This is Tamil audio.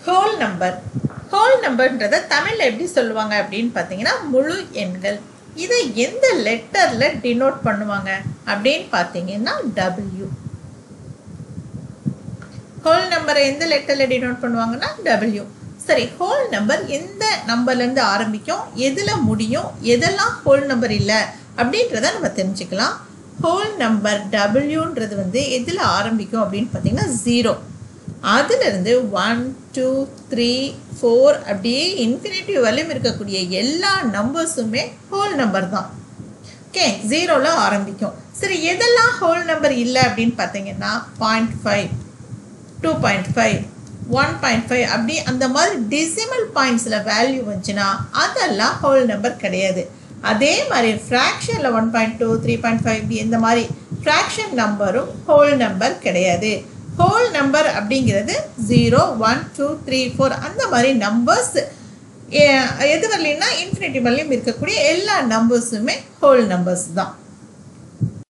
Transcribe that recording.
ஹோல் நம்பர் ஹோல் நம்பர்ன்றதை தமிழில் எப்படி சொல்லுவாங்க அப்படின்னு பார்த்தீங்கன்னா முழு எண்கள் இதை எந்த லெட்டரில் டினோட் பண்ணுவாங்க அப்படின்னு பார்த்தீங்கன்னா டபிள்யூ ஹோல் நம்பரை எந்த லெட்டரில் டினோட் பண்ணுவாங்கன்னா டபிள்யூ சரி ஹோல் நம்பர் எந்த நம்பர்லேருந்து ஆரம்பிக்கும் எதில் முடியும் எதெல்லாம் ஹோல் நம்பர் இல்லை அப்படின்றத நம்ம தெரிஞ்சுக்கலாம் ஹோல் நம்பர் டபிள்யூன்றது வந்து எதில் ஆரம்பிக்கும் அப்படின்னு பார்த்தீங்கன்னா ஜீரோ அதுலேருந்து ஒன் டூ த்ரீ ஃபோர் அப்படியே இன்ஃபினிட்டிவ் வரையும் இருக்கக்கூடிய எல்லா நம்பர்ஸுமே ஹோல் நம்பர் தான் ஓகே ஜீரோவில் ஆரம்பிக்கும் சரி எதெல்லாம் ஹோல் நம்பர் இல்லை அப்படின்னு பார்த்தீங்கன்னா point five two point five one point five அப்படி அந்த மாதிரி டெசிமல் பாயிண்ட்ஸில் வேல்யூ வந்துச்சுன்னா அதெல்லாம் ஹோல் நம்பர் கிடையாது அதே மாதிரி ஃப்ராக்ஷனில் one point two three point five இப்படி இந்த மாதிரி ஃப்ராக்ஷன் நம்பரும் ஹோல் நம்பர் கிடையாது ஹோல் நம்பர் அப்படிங்கிறது zero one two three four அந்த மாதிரி நம்பர்ஸ் எது வரலைன்னா இன்ஃபினிட்டி வரலையும் இருக்கக்கூடிய எல்லா நம்பர்ஸுமே ஹோல் நம்பர்ஸ் தான்